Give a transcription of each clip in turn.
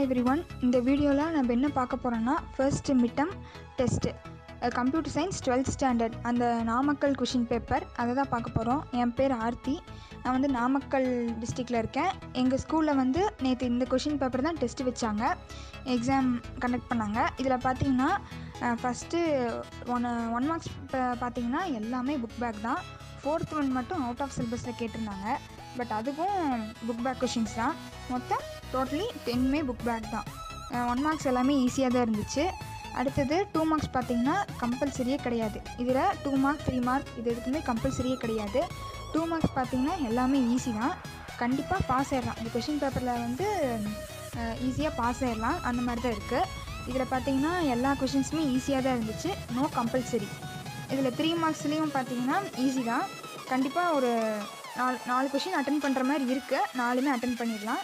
every one இந்த வீடியோவில் நம்ம என்ன பார்க்க போகிறோன்னா first midterm test computer science twelfth standard அந்த நாமக்கல் கொஷின் பேப்பர் அதை தான் பார்க்க போகிறோம் என் பேர் ஆர்த்தி நான் வந்து நாமக்கல் டிஸ்ட்ரிக்டில் இருக்கேன் எங்கள் ஸ்கூலில் வந்து நேற்று இந்த கொஷின் பேப்பர் தான் டெஸ்ட் வச்சாங்க எக்ஸாம் கண்டக்ட் பண்ணாங்க இதில் பார்த்தீங்கன்னா ஃபஸ்ட்டு ஒன் ஒன் மார்க்ஸ் பார்த்தீங்கன்னா எல்லாமே புக் பேக் தான் ஃபோர்த் ஒன் மட்டும் அவுட் ஆஃப் சிலபஸில் கேட்டிருந்தாங்க பட் அதுவும் புக் பேக் கொஷின்ஸ் தான் மொத்தம் டோட்டலி டென்மே புக் பேக் தான் ஒன் மார்க்ஸ் எல்லாமே ஈஸியாக தான் இருந்துச்சு அடுத்தது டூ மார்க்ஸ் பார்த்தீங்கன்னா கம்பல்சரியே கிடையாது இதில் டூ மார்க் த்ரீ மார்க் இது எதுக்குமே கம்பல்சரியே கிடையாது டூ மார்க்ஸ் பார்த்தீங்கன்னா எல்லாமே ஈஸி தான் கண்டிப்பாக பாஸ் ஆயிடலாம் இந்த கொஷின் பேப்பரில் வந்து ஈஸியாக பாஸ் ஆயிடலாம் அந்த மாதிரி தான் இருக்குது இதில் பார்த்தீங்கன்னா எல்லா கொஷின்ஸுமே ஈஸியாக தான் இருந்துச்சு நோ கம்பல்சரி இதில் த்ரீ மார்க்ஸ்லேயும் பார்த்தீங்கன்னா ஈஸி தான் கண்டிப்பாக ஒரு நாலு நாலு கொஷின் அட்டன் பண்ணுற மாதிரி இருக்குது நாலுமே அட்டன் பண்ணிடலாம்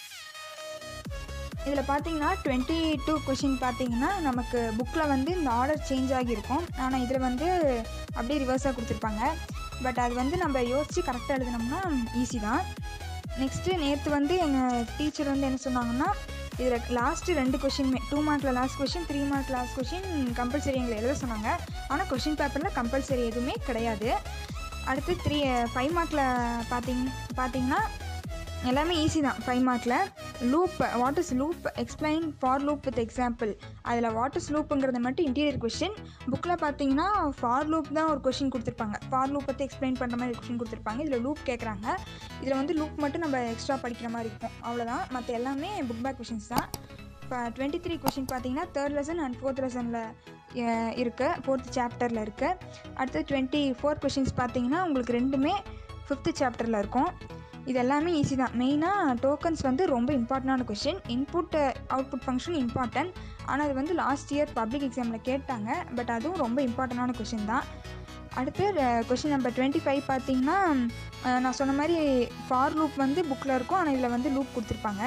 இதில் பார்த்தீங்கன்னா டுவெண்ட்டி டூ கொஷின் பார்த்தீங்கன்னா நமக்கு புக்கில் வந்து இந்த ஆர்டர் சேஞ்ச் ஆகியிருக்கும் ஆனால் இதில் வந்து அப்படியே ரிவர்ஸாக கொடுத்துருப்பாங்க பட் அது வந்து நம்ம யோசித்து கரெக்டாக எழுதினோம்னா ஈஸி தான் நெக்ஸ்ட்டு நேற்று வந்து எங்கள் டீச்சர் வந்து என்ன சொன்னாங்கன்னா இதில் லாஸ்ட்டு ரெண்டு கொஷினுமே டூ மார்க்கில் last question three mark last question compulsory எங்களை எழுத சொன்னாங்க ஆனால் கொஷின் பேப்பரில் கம்பல்சரி எதுவுமே கிடையாது அடுத்து த்ரீ ஃபைவ் மார்க்கில் பார்த்தீங்க பார்த்தீங்கன்னா எல்லாமே ஈஸி தான் ஃபைவ் மார்க்கில் loop what is loop explain for loop with example அதில் வாட் இஸ் லூப்புங்கிறது மட்டும் இன்டீரியர் கொஷின் புக்கில் பார்த்தீங்கன்னா ஃபார் லூப் தான் ஒரு கொஷின் கொடுத்துருப்பாங்க ஃபார் லூப் பற்றி எக்ஸ்பிளைன் பண்ணுற மாதிரி கொஷின் கொடுத்துருப்பாங்க இதில் லூப் கேட்குறாங்க இதில் வந்து லூப் மட்டும் நம்ம எக்ஸ்ட்ரா படிக்கிற மாதிரி இருக்கும் அவ்வளோதான் மற்ற எல்லாமே புக் பேக் கொஷின்ஸ் தான் இப்போ டுவெண்ட்டி த்ரீ கொஷின் பார்த்தீங்கன்னா தேர்ட் லெசன் அண்ட் ஃபோர்த் லெசனில் இருக்குது ஃபோர்த் சாப்டரில் இருக்குது அடுத்து டுவெண்ட்டி ஃபோர் கொஷின்ஸ் பார்த்தீங்கன்னா உங்களுக்கு ரெண்டுமே ஃபிஃப்த்து சாப்டரில் இருக்கும் இது எல்லாமே ஈஸி தான் மெயினாக டோக்கன்ஸ் வந்து ரொம்ப இம்பார்ட்டண்டான question input output function important ஆனால் அது வந்து லாஸ்ட் இயர் பப்ளிக் எக்ஸாமில் கேட்டாங்க பட் அதுவும் ரொம்ப இம்பார்ட்டண்டான கொஷின் தான் அடுத்து கொஷின் நம்பர் டுவெண்ட்டி ஃபைவ் பார்த்தீங்கன்னா நான் சொன்ன மாதிரி ஃபார் லூப் வந்து புக்கில் இருக்கும் ஆனால் இதில் வந்து லூப் கொடுத்துருப்பாங்க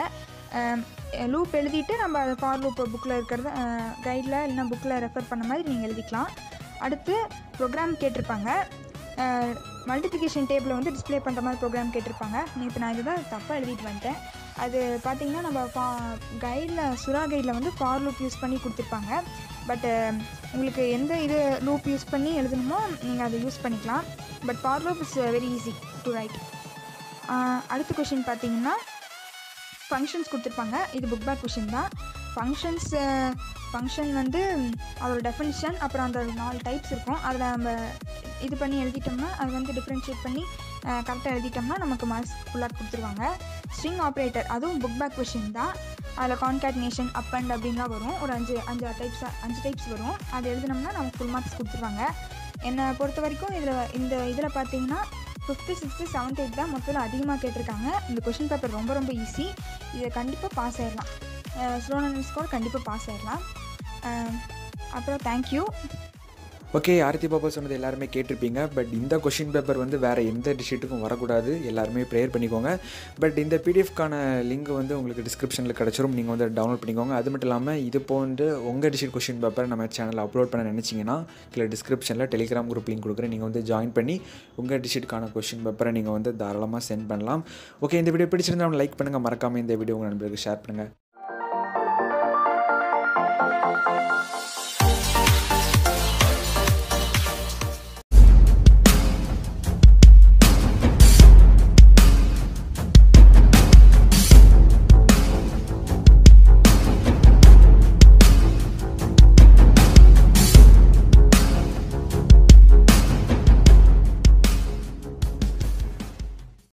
லூப் எழுதிட்டு நம்ம அதை ஃபார் லூப் புக்கில் இருக்கிறத கைடில் இல்லைனா புக்கில் ரெஃபர் பண்ண மாதிரி நீங்கள் எழுதிக்கலாம் அடுத்து ப்ரோக்ராம் கேட்டிருப்பாங்க மல்டிப்ளிகேஷன் டேபிளை வந்து டிஸ்பிளே பண்ணுற மாதிரி ப்ரோக்ராம் கேட்டிருப்பாங்க நேற்று நான் இதுதான் தப்பாக எழுதிட்டு வந்துட்டேன் அது பார்த்திங்கன்னா நம்ம ஃபா கைடில் சுறா கைடில் வந்து ஃபார் லூப் யூஸ் பண்ணி கொடுத்துருப்பாங்க பட்டு உங்களுக்கு எந்த இது லூப் யூஸ் பண்ணி எழுதணுமோ நீங்கள் அதை யூஸ் பண்ணிக்கலாம் but for loop is very easy to write அடுத்த கொஷின் பார்த்தீங்கன்னா ஃபங்க்ஷன்ஸ் கொடுத்துருப்பாங்க இது புக் பேக் கொஷின் தான் ஃபங்க்ஷன்ஸ் ஃபங்க்ஷன் வந்து அதோட டெஃபினிஷன் அப்புறம் அந்த நாலு டைப்ஸ் இருக்கும் அதில் நம்ம இது பண்ணி எழுதிட்டோம்னா அது வந்து டிஃப்ரென்ஷியேட் பண்ணி கரெக்டாக எழுதிட்டோம்னா நமக்கு மார்க்ஸ் ஃபுல்லாக கொடுத்துருவாங்க ஸ்ட்ரிங் ஆப்ரேட்டர் அதுவும் புக் பேக் கொஷின் தான் அதில் கான்காட்னேஷன் அப் அண்ட் அப்படின்லாம் வரும் ஒரு அஞ்சு அஞ்சு டைப்ஸ் அஞ்சு டைப்ஸ் வரும் அதை எழுதினோம்னா நமக்கு ஃபுல் மார்க்ஸ் கொடுத்துருவாங்க என்னை பொறுத்த வரைக்கும் இதில் இந்த இதில் பார்த்தீங்கன்னா ஃபிஃப்த்து சிக்ஸ்த்து செவன்த் எயிட் தான் மொத்தத்தில் அதிகமாக கேட்டிருக்காங்க இந்த கொஷின் பேப்பர் ரொம்ப ரொம்ப ஈஸி இதை கண்டிப்பாக பாஸ் ஆயிடலாம் ஸ்லோனன் ஸ்கோர் கண்டிப்பாக பாஸ் ஆயிடலாம் அப்புறம் தேங்க்யூ ஓகே ஆர்த்தி பாப்பா சொன்னது எல்லாருமே கேட்டிருப்பீங்க பட் இந்த கொஷின் பேப்பர் வந்து வேறு எந்த டிஸ்ட்ரிக்ட்டுக்கும் வரக்கூடாது எல்லாருமே ப்ரேயர் பண்ணிக்கோங்க பட் இந்த பிடிஎஃப்கான லிங்க் வந்து உங்களுக்கு டிஸ்கிரிப்ஷனில் கிடச்சிரும் நீங்கள் வந்து டவுன்லோட் பண்ணிக்கோங்க அது மட்டும் இல்லாமல் இது போன்று உங்கள் டிஸ்ட்ரிக்ட் கொஷின் பேப்பர் நம்ம சேனலில் அப்லோட் பண்ண நினச்சிங்கன்னா கீழே டிஸ்கிரிப்ஷனில் டெலிகிராம் குரூப் லிங்க் கொடுக்குறேன் நீங்கள் வந்து ஜாயின் பண்ணி உங்கள் டிஸ்ட்ரிக்ட்கான கொஷின் பேப்பரை நீங்கள் வந்து தாராளமாக சென்ட் பண்ணலாம் ஓகே இந்த வீடியோ பிடிச்சிருந்தா லைக் பண்ணுங்கள் மறக்காமல் இந்த வீடியோ உங்கள் நண்பர்களுக்கு ஷேர் பண்ணுங்கள்